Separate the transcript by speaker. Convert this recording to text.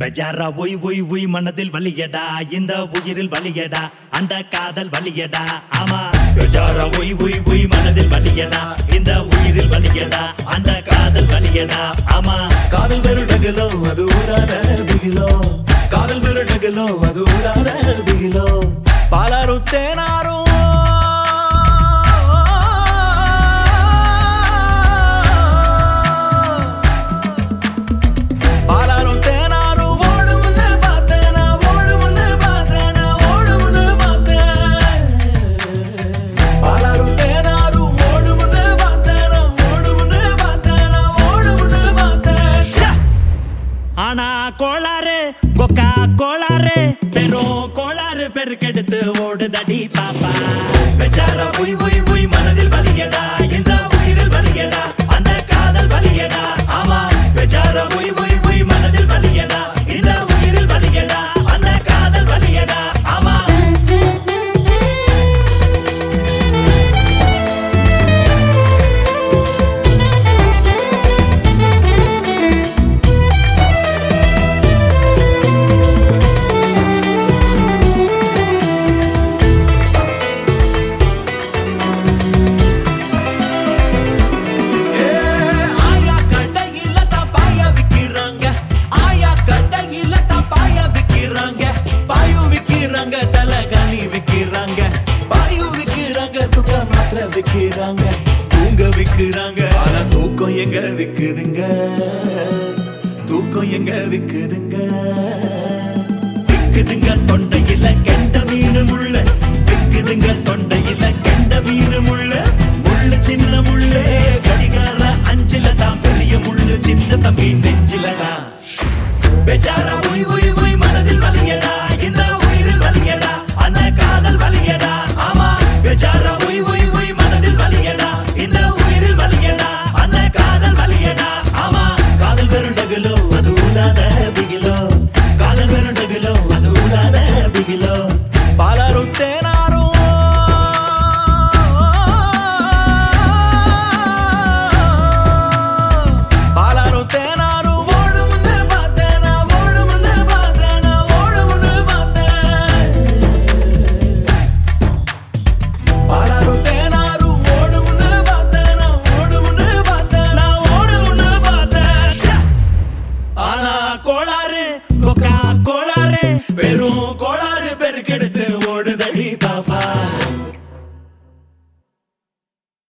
Speaker 1: பெஜாரா Y Y Y மனதில் வலியடா இந்த உயிரில் வலியடா அந்த காதல் வலியடா ஆமா பெஜாரா ஒய் ஒய் ஒய் மனதில் வலியடா இந்த உயிரில் வலியடா அந்த காதல் வலியடா ஆமா
Speaker 2: காதல் வெறுடகலோ அது ஊராத பிகிலோ காதல் வெறுடகலோ அது ஊராத பிகிலோ பாலாரும் தேனாரும் பாலாரும் தேனாரும் ஓடுமுன்னு பார்த்தேன் நான் ஓடுமுன்னு பார்த்தேன் நான் ஓடுமுன்னு பார்த்தேன் பாலாரும் தேனாரும் ஓடுமுன்னு பார்த்தேன் நான் ஓடுமுன்னு பார்த்தேன் நான் ஓடுமுன்னு பார்த்தேன்
Speaker 1: ச்சே! ஆனா கோளாறு கொக்கா கோளாறு பெரும் கோளாறு பெருக்கெடுத்து ஓடுதடி பாப்பா பெஜாரா ஒய் ஒய் ஒய் மனதில் வலியடா இந்த உயிரில் வலியடா அந்த காதல் வலியடா ஆமா பெஜாரா ஒய் ஒய் ஒய் மனதில் வலியடா இந்த உயிரில் வலியடா அந்த காதல் வலியடா ஆமா
Speaker 2: ஏ, ஆயா கடையில தான் பாயா விக்கிறாங்க ஆயா கடையில தான் பாயா விக்கிறாங்க பாயு விக்கிறாங்க தலகாணி விக்கிறாங்க பாயு விக்கிறாங்க துக்க மாத்திர விக்கிறாங்க தூங்க விக்கிறாங்க ஆனா தூக்கம் எங்க விக்குதுங்க தூக்கம் எங்க விக்குதுங்க
Speaker 1: விக்குதுங்க தொண்டையில கெண்ட மீன் முள்ள விக்குதுங்க தொண்டையில கெண்ட மீன் முள்ள முள்ளு சின்ன முள்ளு கடிகார அஞ்சில தான் பெரிய முள்ளு சின்ன தம்பி நெஞ்சில தான் பெஜாரா ஒய் ஒய் ஒய் மனதில் வலியடா இந்த உயிரில் வலியடா அந்த காதல் வலியடா ஆமா பெஜாரா ஒய் ஒய் ஒய் மனதில் வலியடா இந்த உயிரில் வலியடா அந்த காதல் வலியடா ஆமா காதல் வெறுண்டகுலோ அது ஊடாத பிகிலோ காதல் வெறுண்டகுலோ அது ஊடாத பிகிலோ
Speaker 2: பாலாரும் தேனாரும் பாலாரும் தேனாரும் ஓடுமுன்னு பார்த்தேன் நான் ஓடுமுன்னு பார்த்தேன் நான் ஓடுமுன்னு பார்த்தேன் பாலாரும் தேனாரும் ஓடுமுன்னு பார்த்தேன் நான் ஓடுமுன்னு பார்த்தேன் நான் ஓடுமுன்னு பார்த்தேன்
Speaker 1: ச்சே! ஆனா கோளாறு கொக்கா கோளாறு பெரும் கோளாறு பெருக்கெடுத்து